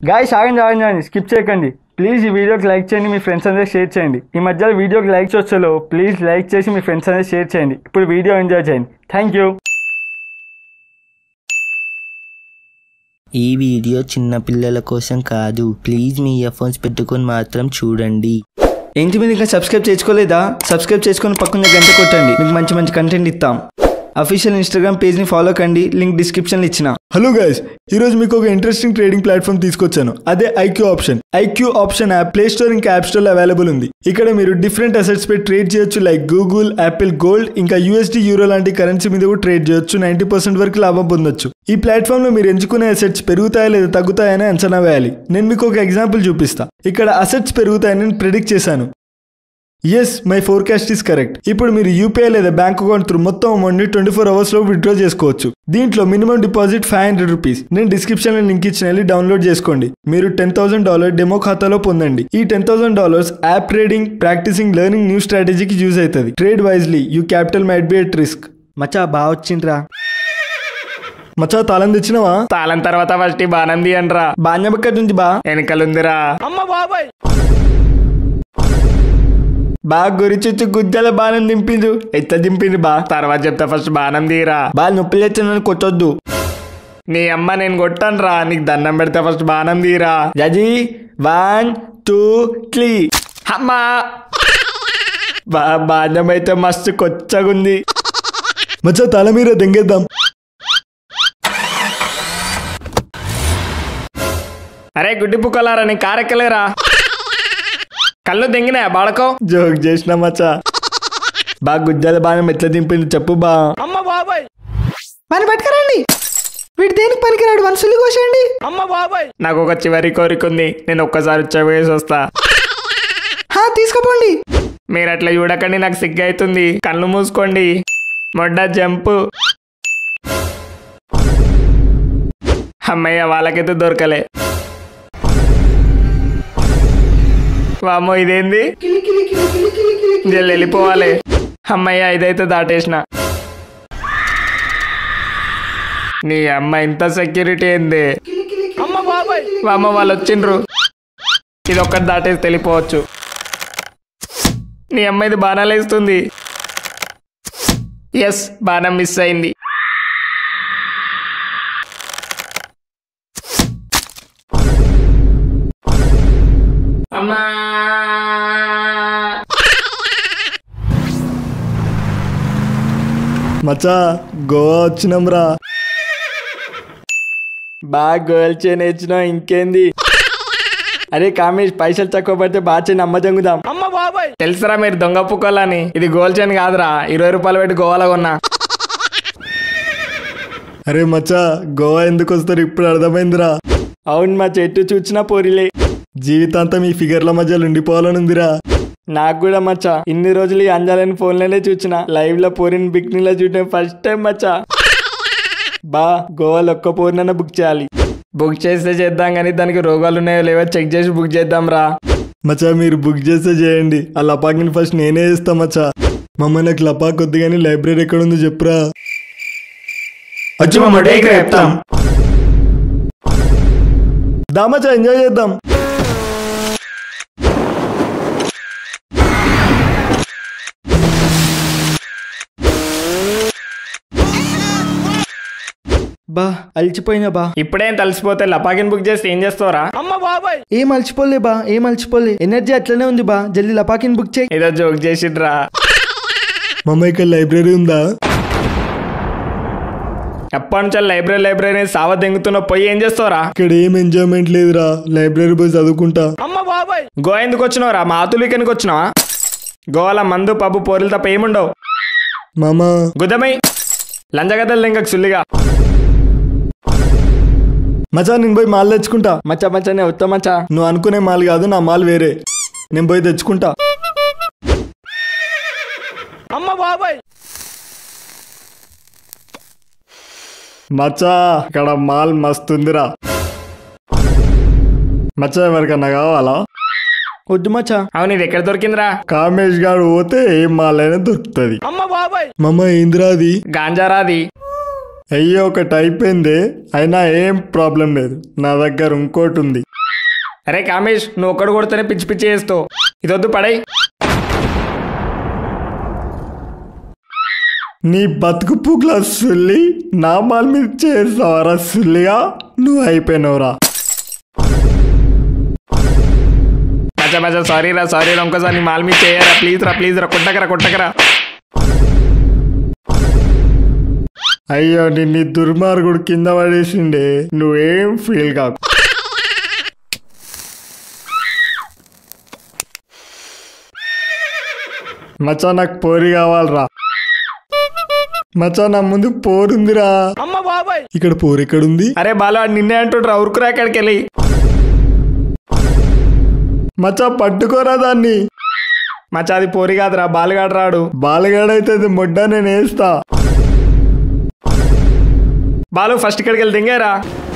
Guys ఆగండి ఆగండి ఆగండి స్కిప్ చేయకండి ప్లీజ్ ఈ వీడియోకి లైక్ చేయండి మీ ఫ్రెండ్స్ అందరికి షేర్ చేయండి ఈ మధ్యలో వీడియోకి లైక్స్ వచ్చేలో ప్లీజ్ లైక్ చేసి మీ ఫ్రెండ్స్ అందరికి షేర్ చేయండి ఇప్పుడు వీడియో ఎంజాయ్ చేయండి థ్యాంక్ యూ ఈ వీడియో చిన్న పిల్లల కోసం కాదు ప్లీజ్ మీ ఇయర్ ఫోన్స్ పెట్టుకొని మాత్రం చూడండి ఏంటి మీరు ఇంకా సబ్స్క్రైబ్ చేసుకోలేదా సబ్స్క్రైబ్ చేసుకొని పక్కన గంట కొట్టండి మీకు మంచి మంచి కంటెంట్ ఇస్తాం అఫీషియల్ ఇన్స్టాగ్రామ్ పేజ్ని ఫాలో కండి లింక్ డిస్క్రిప్షన్లో ఇచ్చిన హలో గైస్ ఈరోజు మీకు ఒక ఇంట్రెస్టింగ్ ట్రేడింగ్ ప్లాట్ఫామ్ తీసుకొచ్చాను అదే IQ option IQ option app play store ఇంకా యాప్ స్టోర్ అవైలబుల్ ఉంది ఇక్కడ మీరు డిఫరెంట్ అసెట్స్ పై ట్రేడ్ చేయొచ్చు లైక్ గూగుల్ యాపిల్ గోల్డ్ ఇంకా యూఎస్డి యూరో లాంటి కరెన్సీ మీద కూడా ట్రేడ్ చేయొచ్చు నైంటీ పర్సెంట్ వరకు లాభం పొందొచ్చు ఈ ప్లాట్ఫామ్ లో మీరు ఎంచుకునే అసెట్స్ పెరుగుతాయా లేదా తగ్గుతాయని అంచనా వేయాలి నేను మీకు ఒక ఎగ్జాంపుల్ చూపిస్తా ఇక్కడ అసెట్స్ పెరుగుతాయని నేను ప్రిడిక్ట్ చేశాను yes my forecast is correct ఇప్పుడు మీరు యూపీఐ లేదా బ్యాంక్ అకౌంట్ త్రూ మొత్తం అమౌంట్ ని ట్వంటీ ఫోర్ అవర్స్ లో విత్డ్రా చేసుకోవచ్చు దీంట్లో minimum deposit five hundred rupees నేను డిస్క్రిప్షన్ లో లింక్ ఇచ్చిన వెళ్ళి డౌన్లోడ్ చేసుకోండి మీరు టెన్ థౌసండ్ డాలర్ డెమో ఖాతాలో పొందండి ఈ ten thousand dollars app trading practising learning new స్ట్రాటజీకి యూజ్ అవుతుంది trade wisely your capital might be at risk మచ్చా బాగా వచ్చిండ్రా మచ్చా తాళం తెచ్చినవా తాళం తర్వాత ఫస్ట్ ఈ బాణం తీయండిరా బాణ్యబక్క నుంచి బా వెనకలుందిరా అమ్మ బాబాయ్ బాగా గురిచొచ్చు గుజ్జల బాణం దింపిండు ఎట్లా దింపిండు బా తర్వాత చెప్తా ఫస్ట్ బాణం తీరా బాగా నొప్పి లేచిన కొట్టొద్దు నీ అమ్మ నేను కొట్టానురా నీకు దండం పెడతా ఫస్ట్ బాణం తీరా రెడీ వన్ టూ త్రీ అమ్మా బా బాణం అయితే మస్తు కొచ్చగుంది మచ్చా తాళం మీద దెంగేద్దాం అరే గుడ్డి పుక్కలారా నీ కారెక్కలేరా కళ్ళు దెంగినా బాడకో జోక్ చేసిన మచ్చా బా గుజ్జల బాణం ఎట్లా దింపిండు చెప్పు బా అమ్మ బాబాయ్ వాడిని పట్టుకురండి వీడు దేనికి పనికిరాడు వనసులు కోసేయండి అమ్మ బాబాయ్ నాకు ఒక చివరి కోరిక ఉంది నేను ఒక్కసారి చెవేసి వస్తా హా తీసుకుపోండి మీరు అట్లా చూడకండి నాకు సిగ్గు అవుతుంది కళ్ళు మూసుకోండి మొడ్డ జంపు అమ్మయ్య వాళ్ళకైతే దొరకలే వామో ఇదేంది జల్లి వెళ్ళిపోవాలి అమ్మయ్య ఇదైతే దాటేసిన నీ అమ్మ ఇంత సెక్యూరిటీ ఏంది అమ్మ బాబాయ్ వామ్మ వాళ్ళు వచ్చిండ్రు ఇది ఒక్కటి దాటేసి తెలిపోవచ్చు నీ అమ్మ ఇది బాణాలు వేస్తుంది ఎస్ బాణం మిస్ అయింది అమ్మా మచ్చా గోవా వచ్చినాం రా బాగా గర్ల్ చైన్ ఇచ్చినా ఇంకేంది అరే కామేష్ పైసలు తక్కువ పడితే బాగా చైన్ అమ్మ జంగుదాం అమ్మ బాబాయ్ తెలుసురా మీరు దొంగ పుక్కోలని ఇది గోల్ చైన్ కాదురా ఇరవై రూపాయలు పెట్టి గోవాలో కొన్నా అరే మచ్చా గోవా ఎందుకు వస్తారు ఇప్పుడు అర్థమైందిరా అవును మా చెట్టు చూచినా పోరిలే జీవితాంతం ఈ ఫిగర్ల మధ్యలో ఉండిపోవాలనుందిరా నాకు కూడా మచ్చా ఇన్ని రోజులు ఈ అంజాలని ఫోన్లోనే చూసిన లైవ్ లో పోరిన బిక్నీలో చూడటం ఫస్ట్ టైం మచ్చా బా గోవాలో ఒక్క పోరినన్నా బుక్ చేయాలి బుక్ చేస్తే చేద్దాం కానీ దానికి రోగాలు ఉన్నాయో లేవో చెక్ చేసి బుక్ చేద్దాం రా మచ్చా మీరు బుక్ చేస్తే చేయండి ఆ లపాకిని ఫస్ట్ నేనే ఇస్తా మచ్చా మమ్మ నాకు లపాక్ వద్దు కానీ లైబ్రరీ ఎక్కడ ఉందో చెప్పురా వచ్చి మా మొడేకి చెప్తాం దా మచ్చా ఎంజాయ్ చేద్దాం బా అలిచిపోయినా బా ఇప్పుడేం తలిసిపోతే లపాకిని బుక్ చేస్తే ఏం చేస్తావురా అమ్మ బాబాయ్ ఏం అలిచిపోలే బా ఏం అలిచిపోలే ఎనర్జీ అట్లనే ఉంది బా జల్దీ లపాకిని బుక్ చేయి ఏదో జోక్ చేసిడ్రా మమ్మ ఇక్కడ లైబ్రరీ ఉందా ఎప్పటి నుంచి లైబ్రరీ లైబ్రరీ సావ దెంగుతున్నా పోయి ఏం చేస్తావురా ఇక్కడ ఏం ఎంజాయ్మెంట్ లేదురా లైబ్రరీ పోయి చదువుకుంటా అమ్మ బాబాయ్ గోవా ఎందుకు వచ్చినావురా మా ఆతులికనికి వచ్చినావా గోవాల మందు పబ్బు పోరులు తప్ప ఏముండవు మామ గుద్దమై లంజగద్దలు ఇంకా సుల్లిగా మచ్చా నేను పోయి మాల్ తెచ్చుకుంటా మచ్చా మచ్చా నేను వస్తా మచ్చా నువ్వు అనుకునే మాల్ కాదు నా మాల్ వేరే నేను పోయి తెచ్చుకుంటా అమ్మ బాబాయ్ మచ్చా ఇక్కడ మాల్ మస్తుందిరా మచ్చా ఎవరికన్నా కావాలా వద్దు మచ్చా అవును ఇది ఎక్కడ దొరికిందిరా కామేష్ గారు పోతే ఏం మాల్ అయినా దొరుకుతుంది అమ్మ బాబాయ్ మమ్మ ఏందిరా అది గాంజారాది అయ్యో ఒకటి అయిపోయింది అయినా ఏం ప్రాబ్లం లేదు నా దగ్గర ఇంకోటి ఉంది అరే కామేష్ నువ్వు ఒక్కడు కొడితేనే పిచ్చి పిచ్చి చేస్తావు ఇదొద్దు పడై నీ బతుకు పుగ్ల సుల్లి నా మాల్ మీద చేస్తావరా సుల్లిగా నువ్వు అయిపోయినవురా మచ్చా మచ్చా సారీ రా సారీ రా ఇంకోసారి నీ మాల్ మీద చేయరా ప్లీజ్ రా ప్లీజ్ రా కొట్టకరా కొట్టకరా అయ్యో నిన్ను ఈ దుర్మార్గుడు కింద పడేసిండే నువ్వేం ఫీల్ కాకు మచ్చా నాకు పోరి కావాలరా మచ్చా నా ముందు పోరుందిరా అమ్మ బాబాయ్ ఇక్కడ పోరు ఎక్కడుంది అరే బాలు వాడు నిన్నే అంటుండ్రా ఉరుకురా అక్కడికి వెళ్ళి మచ్చా పట్టుకోరా దాన్ని మచ్చా అది పోరి కాదురా బాలుగాడు రాడు బాలగాడైతే అది మొడ్డ నేను వేస్తా బాలు ఫస్ట్ ఇక్కడికి వెళ్ళి దింగారా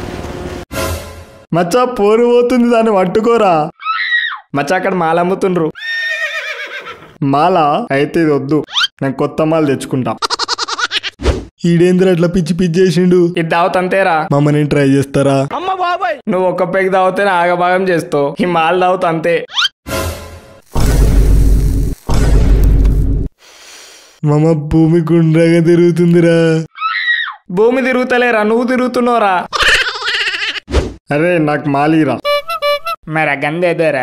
మచ్చా పోరు పోతుంది దాన్ని పట్టుకోరా మచ్చా అక్కడ మాల అమ్ముతుండ్రు మాల అయితే ఇది వద్దు నేను కొత్త మాల తెచ్చుకుంటా ఈడేంద్ర అట్లా పిచ్చి పిచ్చి చేసిండు ఇది దావత్ అంతేరా మమ్మల్ని ట్రై చేస్తారా అమ్మ బాబాయ్ నువ్వు ఒక్క పెగ్ తాగితేనే ఆగభాగం చేస్తావు ఈ మాల్ తాగుతా అంతే మమ్మ భూమి గుండ్రగా తిరుగుతుందిరా భూమి తిరుగుతలేరా నువ్వు తిరుగుతున్నావురా అరే నాకు మాలీరా మరి గందేదేరా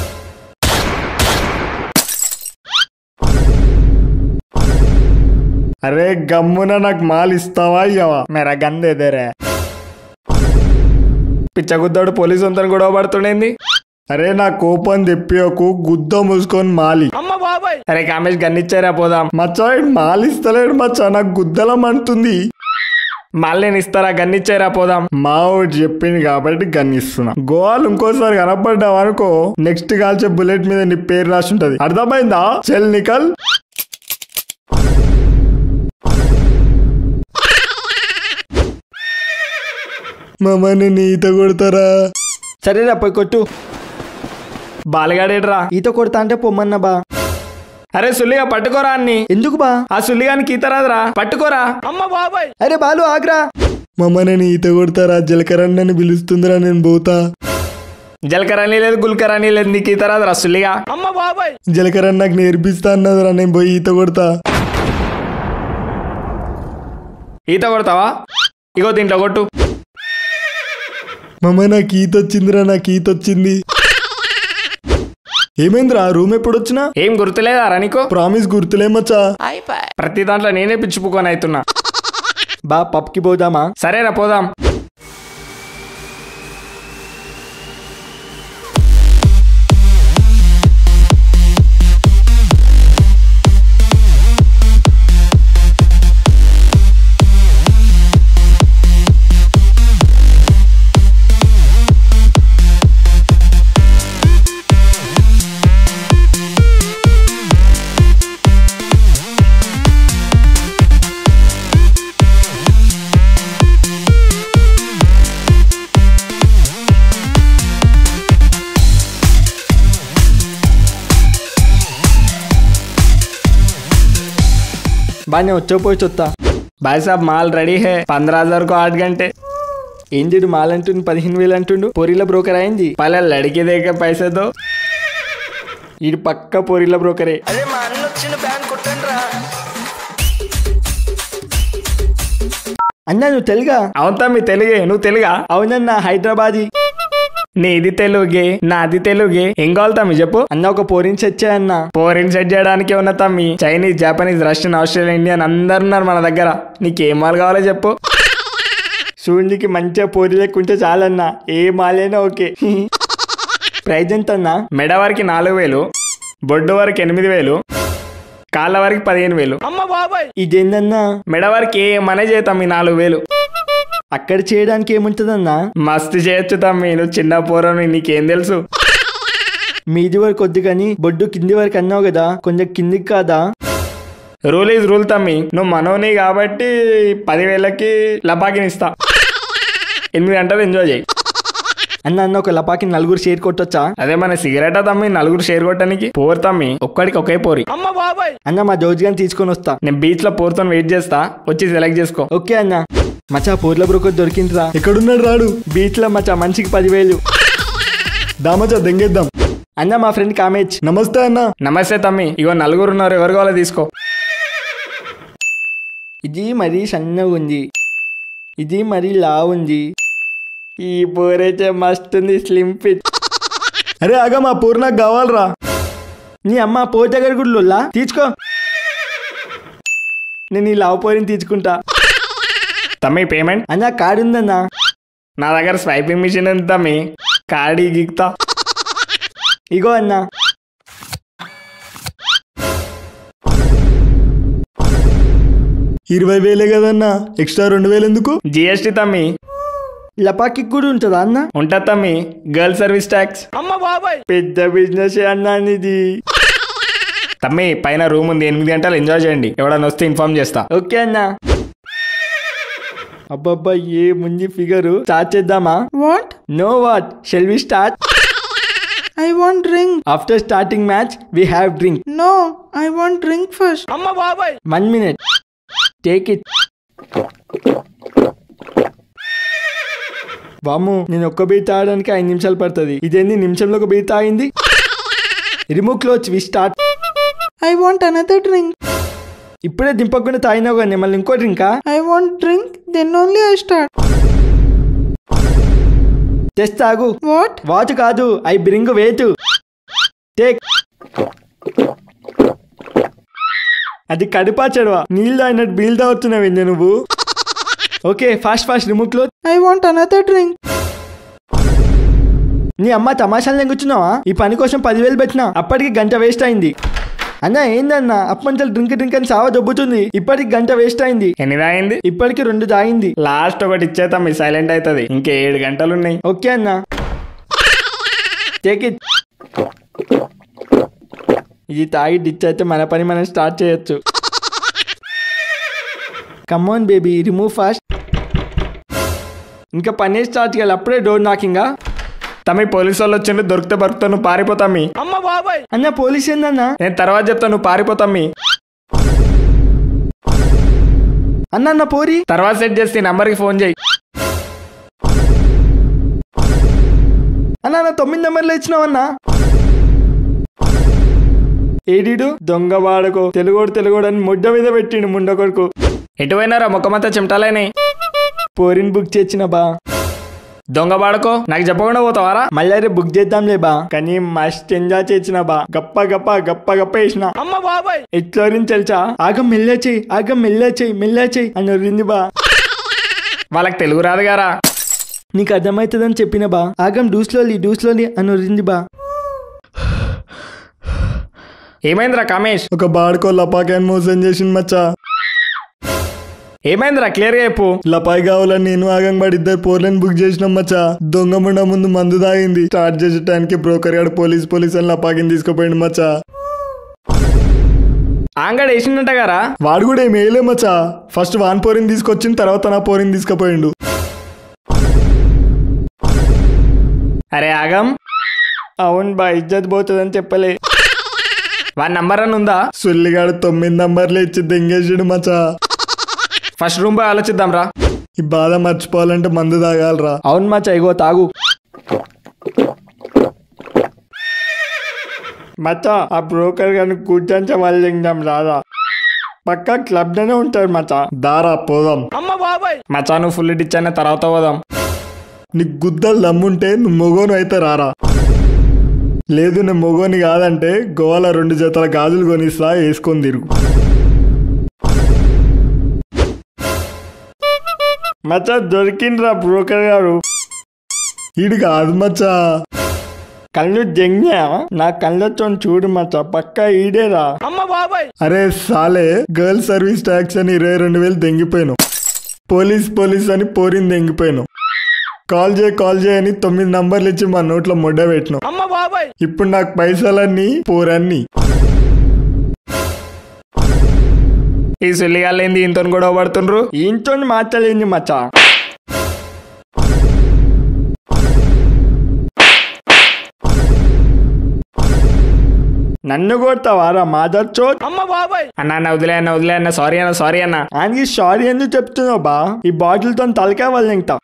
అరే గమ్మున నాకు మాల్ ఇస్తావా ఇయ్యవా మేరా గందేదేరా పిచ్చగుద్దోడు పోలీసు వంతను గొడవ పడుతుండేంది అరే నా కోపం తెప్పియకు గుద్ద మూసుకొని మాలి అమ్మ బాబాయ్ అరే కామేష్ గన్నిచ్చారా పోదాం మచ్చా ఈడు మాల్ ఇస్తలేడు మచ్చా నాకు గుద్దలం అంటుంది మళ్ళీ నేను ఇస్తారా గన్నిచ్చారా పోదాం మా వాడు చెప్పింది కాబట్టి గన్నిస్తున్నా గోవాలు ఇంకోసారి కనపడ్డావు అనుకో నెక్స్ట్ కాల్చే బుల్లెట్ మీద నీ పేరు రాసి ఉంటది అర్థమైందా చెల్ నికల్ మమ్మల్ని నీత కొడతారా సరేరా పోయి కొట్టు బాలగాడేడ్రా ఈత కొడతా అంటే పొమ్మన్నా బా అరే సుల్లిగా పట్టుకోరా అన్ని ఎందుకు బా ఆ సుల్లిగానికి ఈత రాదురా పట్టుకోరా అమ్మ బాబాయ్ అరే బాలు ఆగ్రా మమ్మల్ని నీత కొడతారా జలకరన్నని పిలుస్తుందిరా నేను పోతా జలకరాని లేదు గుల్కరాని లేదు నీకు ఈత రాదురా సుల్లిగా అమ్మ బాబాయ్ జలకరన్న నాకు నేర్పిస్తా అన్నదిరా నేను పోయి ఈత కొడతా ఈత కొడతావా ఇగో దీంట్లో కొట్టు మమ్మ నాకు ఈత వచ్చిందిరా నాకు ఈత వచ్చింది ఏమైందిరా రూమ్ ఎప్పుడు వచ్చినా ఏం గుర్తులేదారా నీకు ప్రామిస్ గుర్తులేమచ్చా ప్రతి దాంట్లో నేనే పిచ్చిపుకొని అవుతున్నా బా పప్కి పోదామా సరేరా పోదాం బా నేను వచ్చా పోయి చూస్తా भाई साहब माल रेडी है पंद्रह हजार को आठ घंटे ఏంటి మాల్ అంటుండు పదిహేను వేలు అంటుండు పొరిల బ్రోకర్ అయింది पहले लड़की दे के पैसे दो ఈడు పక్క పొరిల బ్రోకరే అన్నా నువ్వు తెలుగా అవుతా మీ తెలుగే నువ్వు తెలుగా అవునన్నా హైదరాబాదీ నీది తెలుగే నాది తెలుగే ఏం కావాలి తమ్మి చెప్పు అన్న ఒక పోరిని చచ్చా అన్న పోరిని సెట్ చేయడానికి ఉన్న తమ్మి Chinese Japanese Russian Australia Indian అందరు ఉన్నారు మన దగ్గర నీకేం మాల్ కావాలో చెప్పు సూర్యునికి మంచిగా పోరి లేకుంటే చాలన్నా ఏ మాలైనా ఓకే ప్రైజ్ ఎంత అన్నా మెడ వరకు నాలుగు వేలు బొడ్డు వరకు ఎనిమిది వేలు కాళ్ళ వరకు పదిహేను వేలు అమ్మ బాబాయ్ ఇదేందన్నా మెడ వరకు ఏమనే చేతాం ఈ నాలుగు వేలు అక్కడ చేయడానికి ఏముంటదన్నా మస్తు చేయొచ్చు తమ్మి నువ్వు చిన్న పోరని నీకేం తెలుసు మీది వరకు వద్దు కానీ బొడ్డు కింది వరకు అన్నావు కదా కొంచెం కిందికి కాదా రూల్ ఈజ్ రూల్ తమ్మి నువ్వు మనోని కాబట్టి పదివేలకి లపాకిని ఇస్తా ఎనిమిది గంటలు ఎంజాయ్ చేయి అన్న అన్న ఒక లపాకి నలుగురు షేర్ కొట్టొచ్చా అదే మన సిగరెటా తమ్మి నలుగురు షేర్ కొట్టడానికి పోరు తమ్మి ఒక్కడికి ఒకే పోరి అమ్మ బాబాయ్ అన్న మా జోజ్ గాని తీసుకొని వస్తా నేను బీచ్ లో పోరుతో వెయిట్ చేస్తా వచ్చి సెలెక్ట్ చేసుకో ఓకే అన్న మచ్చా పూర్ల బ్రోకర్ దొరికిందిరా ఎక్కడున్నాడు రాడు బీచ్ లో మచ్చా మనిషికి పదివేలు దామచా దెంగేద్దాం అన్న మా ఫ్రెండ్ కామేజ్ నమస్తే అన్న నమస్తే తమ్మి ఇగో నలుగురు ఉన్నారు ఎవరు కావాలో తీసుకో ఇది మరీ సన్నగా ఉంది ఇది మరీ లా ఉంది ఈ పోరైతే మస్తు ఉంది స్లిమ్ ఫిట్ అరే ఆగా మా పూర్ నాకు కావాలరా నీ అమ్మ పోతే దగ్గర కూడా లొల్లా తీసుకో నేను ఈ లావు పోరిని తీసుకుంటా తమ్మి పేమెంట్ అన్న కార్డు ఉందన్నా నా దగ్గర స్వైపింగ్ మిషన్ ఉంది తమ్మి కాడి గిక్తా ఇగో అన్నా ఇరవై వేలే కదన్నా ఎక్స్ట్రా రెండు వేలు ఎందుకు జిఎస్టీ తమ్మి లపాకి కూడా ఉంటుందా అన్న ఉంటుంది తమ్మి గర్ల్ సర్వీస్ ట్యాక్స్ పెద్ద బిజినెస్ అన్నా ఇది తమ్మి పైన రూమ్ ఉంది ఎనిమిది గంటలు ఎంజాయ్ చేయండి ఎవడన్నా వస్తే ఇన్ఫార్మ్ చేస్తా ఓకే అన్న అబ్బబ్బా ఏ ముందు ఫిగరు స్టార్ట్ చేద్దామా What? No what shall we start I want drink. After starting match we have drink No, I want drink first. One minute take it బాము నేను ఒక్క బీట్ తాగడానికి ఐదు నిమిషాలు పడుతుంది ఇదేంది నిమిషంలో ఒక బీట్ తాగింది remove close we start I want another drink. ఇప్పుడే దింపకుండా తాగినావు కానీ మళ్ళీ ఇంకో డ్రింకా I want drink, then only I start. తెస్తా తాగు What? వాచ్ కాదు ఐ బ్రింగ్ వెయిట్ టేక్ అది కడిపా చెడవా నీళ్ళు అయినట్టు బీల్ తాగుతున్నావు ఏంది నువ్వు okay fast fast remove close I want another drink. నీ అమ్మ తమాషాలు నెంగుచున్నావా ఈ పని కోసం పదివేలు పెట్టినా అప్పటికి గంట వేస్ట్ అయింది అన్న ఏందన్నా అప్పంచలు డ్రింక్ డ్రింక్ అని సావ దొబ్బుతుంది ఇప్పటికి గంట వేస్ట్ అయింది ఎన్ని తాగింది ఇప్పటికి రెండు తాగింది లాస్ట్ ఒకటి ఇచ్చే తమ్మి సైలెంట్ అవుతుంది ఇంకే ఏడు గంటలు ఉన్నాయి ఓకే అన్న టేక్ ఇట్ ఇది తాగి డిచ్ అయితే మన పని మనం స్టార్ట్ చేయొచ్చు కమ్మోన్ బేబీ రిమూవ్ ఫాస్ట్ ఇంకా పని స్టార్ట్ చేయాలి అప్పుడే డోర్ నాకింగా తమ్మి పోలీసు వాళ్ళు వచ్చిండు దొరికితే బరుకుతా నువ్వు పారిపోతామి అన్న పోలీస్ ఏందన్నా నేను తర్వాత చెప్తా నువ్వు పారిపోతామి అన్న అన్న పోరి తర్వాత సెట్ చేస్తే ఈ నంబర్కి ఫోన్ చేయి అన్న అన్న తొమ్మిది నెంబర్లు ఇచ్చినావన్నా ఏడీడు దొంగ వాడకో తెలుగోడు తెలుగోడు అని ముడ్డ మీద పెట్టిండు ముండ కొడుకు ఎటు పోయినారా ముఖమంతా చెమటాలేని పోరిని బుక్ చేసిన బా దొంగ పాడుకో నాకు చెప్పకుండా పోతావారా మళ్ళీ రేపు బుక్ చేద్దాంలే బా కానీ మస్ట్ ఎంజాయ్ చేసిన బా గప్ప గప్ప గప్ప గప్ప వేసిన అమ్మ బాబాయ్ ఎట్లా నుంచి తెలుసా ఆగం మెల్లే చెయ్యి ఆగం మెల్లే చెయ్యి మెల్లే చెయ్యి అని ఒరింది బా వాళ్ళకి తెలుగు రాదు గారా నీకు అర్థమవుతుందని చెప్పిన బా ఆగం డూస్లోలి డూస్లోలి అని ఒరింది బా ఏమైందిరా కామేష్ ఒక బాడుకో లపాకాయని మోసం చేసింది మచ్చా ఏమైందిరా క్లియర్గా చెప్పు లపాయి కావాలని నేను ఆగం పడి ఇద్దరు పోర్లను బుక్ చేసినాం మచ్చా దొంగ ముండ ముందు మందు తాగింది స్టార్ట్ చేసేటానికి బ్రోకర్ గాడు పోలీస్ పోలీస్ అని లపాకిని తీసుకుపోయింది మచ్చా ఆంగడ వేసిందంట గారా వాడు కూడా ఏం వేయలే మచ్చా ఫస్ట్ వాన్ పోరిని తీసుకొచ్చిన తర్వాత నా పోరిని తీసుకుపోయిండు అరే ఆగం అవును బా ఇజ్జత్ పోతుందని చెప్పలే వాడి నంబర్ అని ఉందా సుల్లిగాడు తొమ్మిది నంబర్లు ఇచ్చి దెంగేసాడు మచ్చా ఫస్ట్ రూమ్ పోయి ఆలోచిద్దాం రా ఈ బాధ మర్చిపోవాలంటే మందు తాగాలరా అవును మచ్చా ఇగో తాగు మచ్చా ఆ బ్రోకర్ గారిని కూర్చొని వాళ్ళు తిందాం రాదా పక్క క్లబ్ లోనే ఉంటాడు మచ్చా దారా పోదాం మచ్చా నువ్వు ఫుల్ డిచ్ అయిన తర్వాత పోదాం నీకు గుద్దలు దమ్ముంటే నువ్వు మొగోను అయితే రారా లేదు నేను మొగోని కాదంటే గోవాలో రెండు జతల గాజులు కొనిస్తా వేసుకొని తిరుగు మచ్చా దొరికిండ్రా బ్రోకర్ గారు ఈడు కాదు మచ్చా కళ్ళు జంగ్యా నా కళ్ళతో చూడు మచ్చా పక్క ఈడేరా అరే సాలే గర్ల్ సర్వీస్ ట్యాక్స్ అని ఇరవై రెండు వేలు దెంగిపోయాను పోలీస్ పోలీస్ అని పోరిని దెంగిపోయాను కాల్ చేయి కాల్ చేయని తొమ్మిది నంబర్లు ఇచ్చి మా నోట్లో మొడ్డ పెట్టినాం ఇప్పుడు నాకు పైసలన్నీ పోరన్నీ ఈ సుల్లిగాళ్ళేంది ఇంతో గొడవ పడుతుండ్రు ఈయనతో మాట్లాడింది మచ్చా నన్ను కొడతావారా మాదర్ చోట్ అమ్మ బాబాయ్ అన్న అన్న వదిలే అన్న వదిలే అన్న సారీ అన్న సారీ అన్న ఆయనకి సారీ ఎందుకు చెప్తున్నావు బా ఈ బాటిల్ తో తలకాయ వాళ్ళు ఇంకా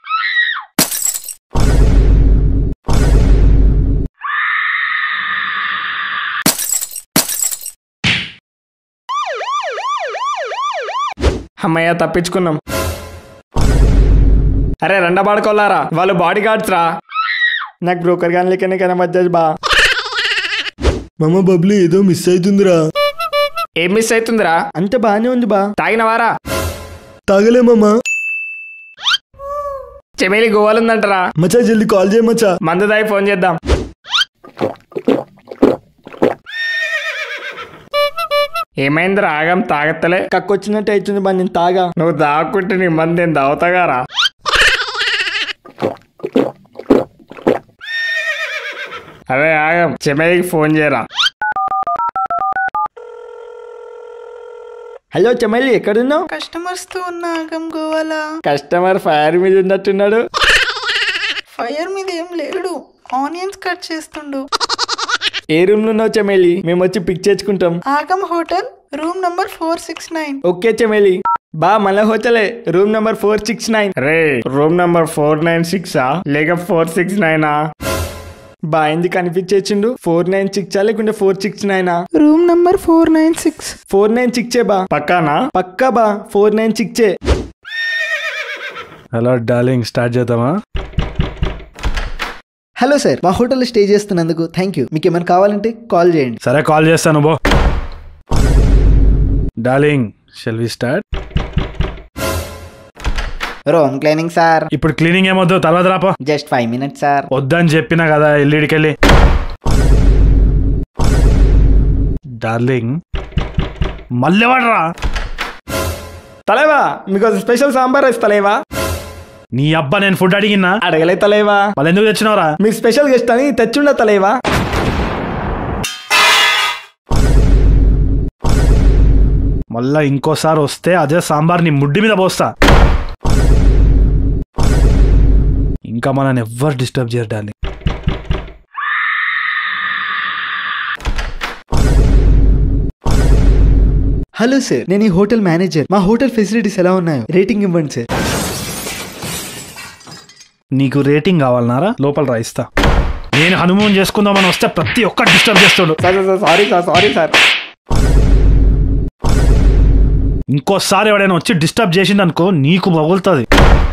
అమ్మయ్య తప్పించుకున్నాం అరే రెండ పడుకోలారా వాళ్ళు బాడీ గార్డ్స్ రా నాకు బ్రోకర్ గాని లెక్కనే కనబడ్డాది బా మమ్మ బబ్లు ఏదో మిస్ అవుతుందిరా ఏం మిస్ అవుతుందిరా అంత బానే ఉంది బా తాగినవారా తాగలే మమ్మ చెమేలి గోవాలుందంటరా మచ్చా జల్దీ కాల్ చేయ మచ్చా మందు దాయి ఫోన్ చేద్దాం ఏమైందిరా ఆగం తాగత్తలే కక్కొచ్చినట్టు అవుతుంది బా నేను తాగా నువ్వు దాక్కుంటే నీ మంది నేను దావుతాగారా అదే ఆగం చెమేలికి ఫోన్ చేయరా హలో చెమల్లి ఎక్కడున్నావు కస్టమర్స్ తో ఉన్న ఆగం గోవాలా కస్టమర్ ఫైర్ మీద ఉన్నట్టున్నాడు ఫైర్ మీద ఏం లేడు ఆనియన్స్ కట్ చేస్తుండు ఏ రూమ్ లో ఉన్నావు చెమేలి మేము వచ్చి పిక్ చేసుకుంటాం ఆగం hotel room number four six nine okay చెమేలి బా మళ్ళా హోటలే room number four six nine రే రూమ్ నంబర్ ఫోర్ నైన్ సిక్సా లేక ఫోర్ సిక్స్ నైనా బా ఎందుకు కనిపించేసిండు ఫోర్ నైన్ సిక్స్ లేకుంటే ఫోర్ సిక్స్ నైనా room number four nine six four nine సిక్సే బా పక్కానా పక్కా బా ఫోర్ నైన్ సిక్సే హలో డార్లింగ్ స్టార్ట్ చేద్దామా హలో సార్ మా హోటల్లో స్టే చేస్తున్నందుకు థ్యాంక్ యూ మీకు ఏమైనా కావాలంటే కాల్ చేయండి సరే కాల్ చేస్తాను బో darling shall we start room cleaning sir ఇప్పుడు క్లీనింగ్ ఏమొద్దు తర్వాత రాపో జస్ట్ ఫైవ్ మినిట్స్ సార్ వద్దని చెప్పినా కదా ఎల్లుడికెళ్ళి డార్లింగ్ మళ్ళీ వాడరా తలేవా మీకు స్పెషల్ సాంబార్ రైస్ తలేవా నీ అబ్బా నేను ఫుడ్ అడిగినా అడగలే తలేవా మళ్ళీ ఎందుకు తెచ్చినావురా మీకు స్పెషల్ గెస్ట్ అని తెచ్చుండ తలేవా మళ్ళా ఇంకోసారి వస్తే అదే సాంబార్ నీ ముడ్డి మీద పోస్తా ఇంకా మనని ఎవ్వరు డిస్టర్బ్ చేయరు డార్లింగ్ హలో సార్ నేను ఈ హోటల్ మేనేజర్ మా హోటల్ ఫెసిలిటీస్ ఎలా ఉన్నాయో రేటింగ్ ఇవ్వండి సార్ నీకు రేటింగ్ కావాలన్నారా లోపల రా ఇస్తా నేను హనుమాన్ చేసుకుందామని వస్తే ప్రతి ఒక్కటి డిస్టర్బ్ చేస్తాడు sir sir sorry sir sorry sir ఇంకోసారి ఎవడైనా వచ్చి డిస్టర్బ్ చేసింది అనుకో నీకు పగులుతుంది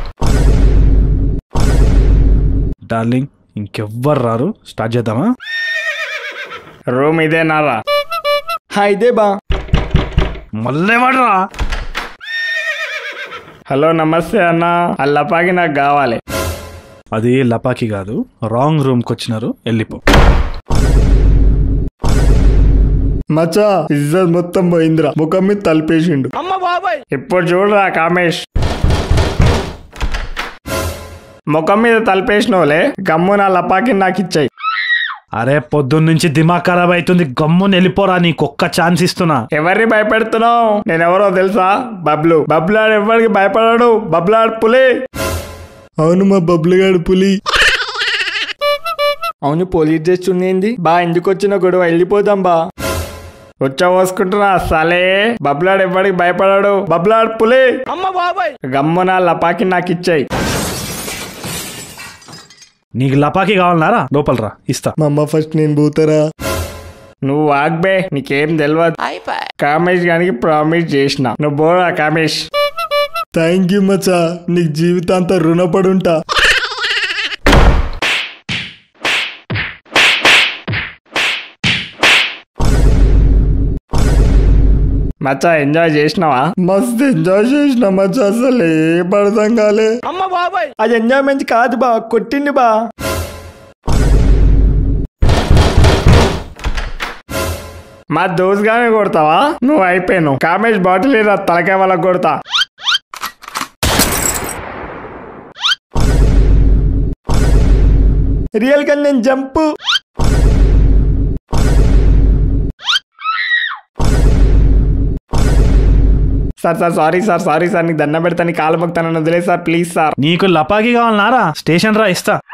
డార్లింగ్ ఇంకెవ్వరు రారు స్టార్ట్ చేద్దామా రూమ్ ఇదేనారా హా ఇదే బా మళ్ళీ వాడరా హలో నమస్తే అన్న అల్లపాకి నాకు కావాలి అది లపాకి కాదు రాంగ్ రూమ్కి వచ్చినారు వెళ్ళిపో మచ్చా ఇజ్జత్ మొత్తం పోయిందిరా ముఖం మీద తలిపేసిండు ఇప్పుడు చూడరా కామేష్ ముఖం మీద తలపేసినోలే గమ్ము నా లపాకి నాకు ఇచ్చాయి అరే పొద్దున్న నుంచి దిమాగ్ ఖరాబ్ అవుతుంది గమ్మున వెళ్ళిపోరా నీకు ఒక్క ఛాన్స్ ఇస్తున్నా ఎవరిని భయపెడుతున్నావు నేనెవరో తెలుసా బబ్లు బబ్లాడు ఎవరికి భయపడాడు బబ్లాడు పులి అవును మా బబ్లుగాడు పులి అవును పోలీస్ డ్రెస్ ఉన్నేంది బా ఎందుకు వచ్చిన గొడవ వెళ్ళిపోదాం బా వచ్చా పోసుకుంటున్నా సలే బబ్లాడు ఎవరికి భయపడాడు బబ్లాడు పులి అమ్మ బాబాయ్ గమ్మున లపాకి నాకు ఇచ్చాయి నీకు లపాకి కావాలన్నారా లోపల రా ఇస్తా మా అమ్మ ఫస్ట్ నేను పోతారా నువ్వు ఆగ్బే నీకేం తెలియదు కామేష్ గానికి ప్రామిస్ చేసిన నువ్వు బోరా కామేష్ థ్యాంక్ యూ మచ్చా నీకు జీవితాంతం రుణపడి ఉంటా మచ్చా ఎంజాయ్ చేసినావా మస్తు ఎంజాయ్ చేసిన మచ్చా అసలు ఏం అర్థం కాలే అమ్మ బాబాయ్ అది ఎంజాయ్మెంట్ కాదు బా కొట్టింది బా మా దోస్గానే కొడతావా నువ్వు అయిపోయాను కామేష్ బాటిల్ ఇరా తలకాయ వాళ్ళకి కొడతా రియల్ గా నేను jump sir sir sorry sir sorry sir నీకు దండం పెడతా నీ కాలు మొక్తానని వదిలే సార్ ప్లీజ్ సార్ నీకు లపాకి కావాలన్నారా స్టేషన్ రా ఇస్తా